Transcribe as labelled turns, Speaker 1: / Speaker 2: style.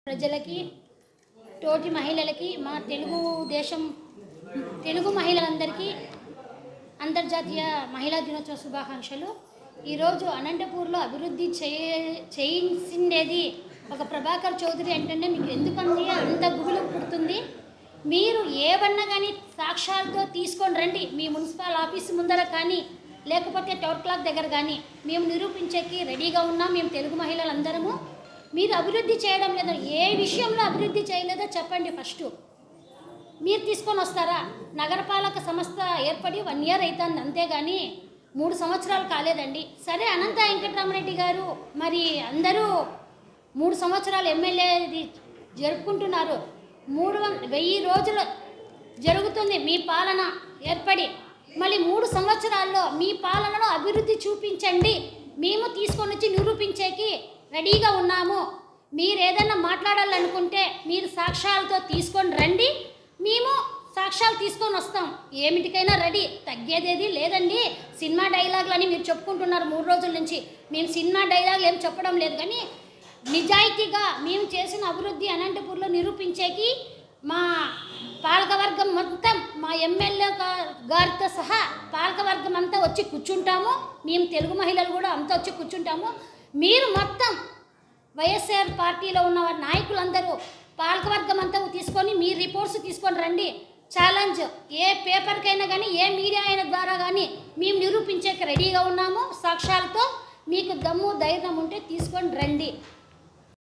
Speaker 1: ప్రజలకి తోటి మహిళలకి మా తెలుగు దేశం తెలుగు మహిళలందరికీ అంతర్జాతీయ మహిళా దినోత్సవ శుభాకాంక్షలు ఈరోజు అనంతపూర్లో అభివృద్ధి చేయ చేయించిండేది ఒక ప్రభాకర్ చౌదరి అంటేనే మీకు ఎందుకంది అంత గుబులు పుడుతుంది మీరు ఏవన్నా కానీ సాక్ష్యాలతో తీసుకొని రండి మీ మున్సిపల్ ఆఫీస్ ముందర కానీ లేకపోతే టవర్ క్లాక్ దగ్గర కానీ మేము నిరూపించేకి రెడీగా ఉన్నాం మేము తెలుగు మహిళలందరము మీరు అభివృద్ధి చేయడం లేదా ఏ విషయంలో అభివృద్ధి చేయలేదో చెప్పండి ఫస్ట్ మీరు తీసుకొని వస్తారా నగరపాలక సంస్థ ఏర్పడి వన్ ఇయర్ అవుతుంది అంతేగాని మూడు సంవత్సరాలు కాలేదండి సరే అనంత వెంకటరామరెడ్డి గారు మరి అందరూ మూడు సంవత్సరాలు ఎమ్మెల్యేది జరుపుకుంటున్నారు మూడు వం వెయ్యి రోజులు జరుగుతుంది మీ పాలన ఏర్పడి మళ్ళీ మూడు సంవత్సరాల్లో మీ పాలనలో అభివృద్ధి చూపించండి మేము తీసుకొని వచ్చి నిరూపించేకి రెడీగా ఉన్నాము మీరు ఏదైనా మాట్లాడాలనుకుంటే మీరు సాక్ష్యాలతో తీసుకొని రండి మేము సాక్ష్యాలు తీసుకొని వస్తాం ఏమిటికైనా రెడీ తగ్గేదేది లేదండి సినిమా డైలాగులు అని మీరు చెప్పుకుంటున్నారు మూడు రోజుల నుంచి మేము సినిమా డైలాగులు ఏం చెప్పడం లేదు కానీ నిజాయితీగా మేము చేసిన అభివృద్ధి అనంతపూర్లో నిరూపించేకి మా పాలకవర్గం మొత్తం మా ఎమ్మెల్యే గా- గారితో సహా పాలకవర్గం అంతా వచ్చి కూర్చుంటాము మేము తెలుగు మహిళలు కూడా అంతా వచ్చి కూర్చుంటాము మీరు మొత్తం వైఎస్ఆర్ పార్టీలో ఉన్న వారి నాయకులందరూ పాలకవర్గం అంతా తీసుకొని మీ రిపోర్ట్స్ తీసుకొని రండి ఛాలెంజ్ ఏ పేపర్కైనా కానీ ఏ మీడియా అయిన ద్వారా కానీ మేము నిరూపించేకి రెడీగా ఉన్నాము సాక్ష్యాలతో మీకు దమ్ము ధైర్యం ఉంటే తీసుకొని రండి